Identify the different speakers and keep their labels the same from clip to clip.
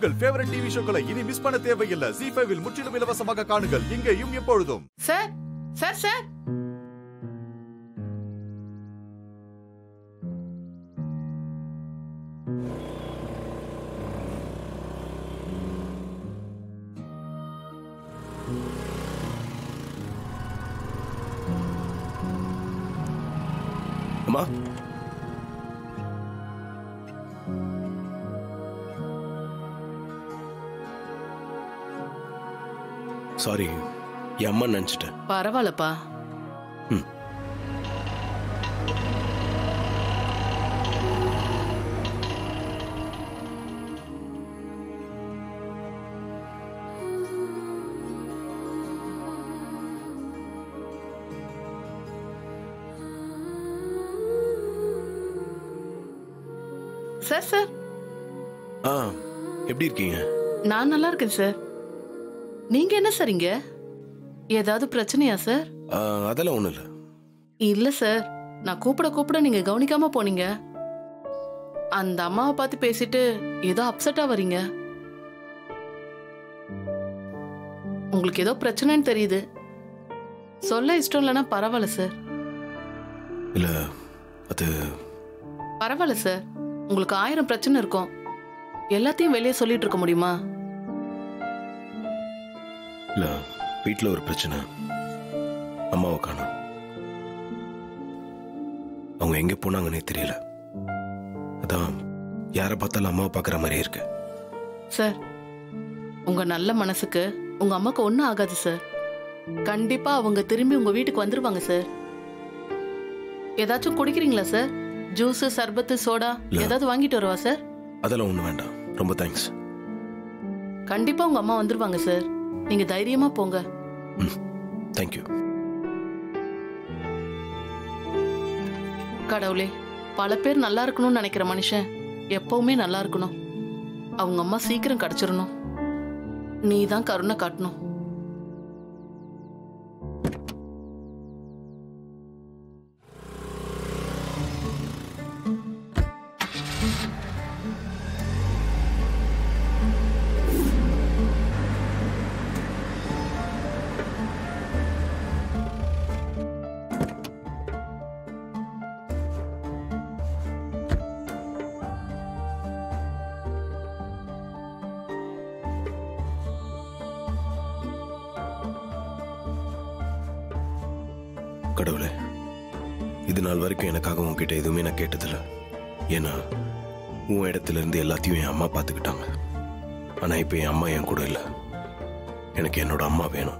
Speaker 1: உங்கள் favourite TV ஷோக்களை இனி miss பண்ண தேவையில்லை ஜி ஃபைவில் முற்றிலும் இலவசமாக காணுங்கள் இங்கேயும் எப்பொழுதும்
Speaker 2: சார் சார் சார்
Speaker 3: அம்மா சாரி என் அம்மா நினச்சிட்டேன்
Speaker 2: பரவாயில்லப்பா
Speaker 3: ம்.
Speaker 2: சார் சார்
Speaker 3: ஆ எப்படி இருக்கீங்க
Speaker 2: நான் நல்லா இருக்கேன் சார் நீங்க என்ன சார் இங்க ஏதாவது பிரச்சனையா சார்
Speaker 3: ஆ, அதெல்லாம் ஒன்றும் இல்லை
Speaker 2: இல்ல சார் நான் கூப்பிட கூப்பிட நீங்க கவனிக்காம போனீங்க அந்த அம்மாவை பார்த்து பேசிட்டு ஏதோ அப்செட்டா வரீங்க உங்களுக்கு ஏதோ பிரச்சனைன்னு தெரியுது சொல்ல இஷ்டம் இல்லைன்னா பரவாயில்ல சார்
Speaker 3: இல்லை அது
Speaker 2: பரவாயில்ல சார் உங்களுக்கு ஆயிரம் பிரச்சனை இருக்கும் எல்லாத்தையும் வெளியே சொல்லிட்டு இருக்க முடியுமா
Speaker 3: இல்லை வீட்டில் ஒரு பிரச்சனை அம்மாவை காணோம் அவங்க எங்கே போனாங்கன்னே தெரியல அதான் யாரை பார்த்தாலும் அம்மாவை பார்க்குற மாதிரியே இருக்கு
Speaker 2: சார் உங்க நல்ல மனசுக்கு உங்க அம்மாக்கு ஒன்றும் ஆகாது சார் கண்டிப்பா அவங்க திரும்பி உங்க வீட்டுக்கு வந்துருவாங்க சார் ஏதாச்சும் குடிக்கிறீங்களா சார் ஜூஸ் சர்பத்து சோடா
Speaker 3: இல்ல.
Speaker 2: ஏதாவது வாங்கிட்டு வரவா சார்
Speaker 3: அதெல்லாம் ஒன்றும் வேண்டாம் ரொம்ப தேங்க்ஸ்
Speaker 2: கண்டிப்பா உங்க அம்மா வந்துருவாங்க சார் நீங்க தைரியமா போங்க
Speaker 3: ம் தேங்க்யூ
Speaker 2: கடவுளே பல பேர் நல்லா இருக்கணும்னு நினைக்கிற மனுஷன் எப்பவுமே நல்லா இருக்கணும் அவங்க அம்மா சீக்கிரம் கிடைச்சிடணும் நீ தான் கருணை காட்டணும்
Speaker 3: கடவுளே இது நாள் வரைக்கும் எனக்காக உன்கிட்ட எதுவுமே நான் கேட்டதில்ல ஏன்னா உன் இடத்துல இருந்து எல்லாத்தையும் என் அம்மா பார்த்துக்கிட்டாங்க ஆனா இப்போ என் அம்மா என் கூட இல்லை எனக்கு என்னோட அம்மா வேணும்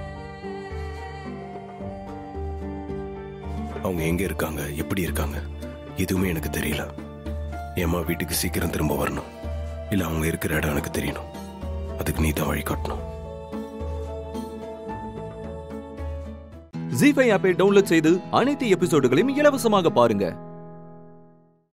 Speaker 3: அவங்க எங்க இருக்காங்க எப்படி இருக்காங்க எதுவுமே எனக்கு தெரியல என் அம்மா வீட்டுக்கு சீக்கிரம் திரும்ப வரணும் இல்லை அவங்க இருக்கிற இடம் எனக்கு தெரியணும் அதுக்கு நீ தான் வழி காட்டணும்
Speaker 4: ஜி ஃபைவ் ஆப்பை டவுன்லோட் செய்து அனைத்து எபிசோடுகளையும் இலவசமாக பாருங்க